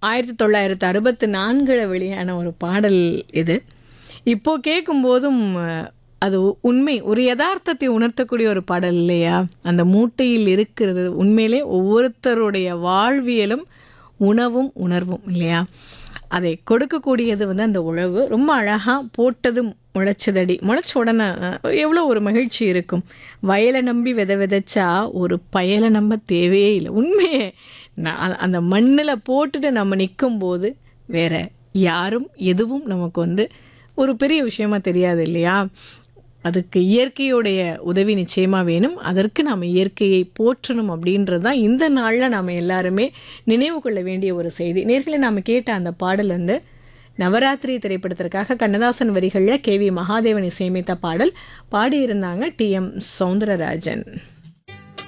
ஆயிரத்தி தொள்ளாயிரத்து அறுபத்தி நான்கில் வெளியான ஒரு பாடல் இது இப்போ கேட்கும்போதும் அஹ், அது உ- உண்மை ஒரு யதார்த்தத்தை உணர்த்தக்கூடிய ஒரு பாடல் இல்லையா அந்த மூட்டையில் இருக்கிறது உண்மையிலே ஒவ்வொருத்தருடைய வாழ்வியலும் உணவும் உணர்வும் இல்லையா அதை கொடுக்கக்கூடியது வந்து அந்த உழவு ரொம்ப அழகாக போட்டதும் முளைச்சதடி முளைச்ச உடனே அஹ், எவ்வளோ ஒரு மகிழ்ச்சி இருக்கும் வயலை நம்பி விதை விதைச்சா ஒரு பயலை நம்ப தேவையே இல்லை உண்மையே நான் அ- அந்த மண்ணில் போட்டுட்டு நம்ம நிற்கும்போது வேற யாரும் எதுவும் நமக்கு வந்து ஒரு பெரிய விஷயமா தெரியாது இல்லையா அதுக்கு இயற்கையுடைய உதவி நிச்சயமாக வேணும் அதற்கு நாம் இயற்கையை போற்றணும் அப்படின்றது தான் இந்த நாளில் நாம் எல்லாருமே நினைவு கொள்ள வேண்டிய ஒரு செய்தி நேர்களை நாம் கேட்ட அந்த பாடல் வந்து நவராத்திரி திரைப்படத்திற்காக கண்ணதாசன் வரிகளில் கே வி மகாதேவன் இசையமைத்த பாடல் பாடியிருந்தாங்க டி எம் சௌந்தரராஜன்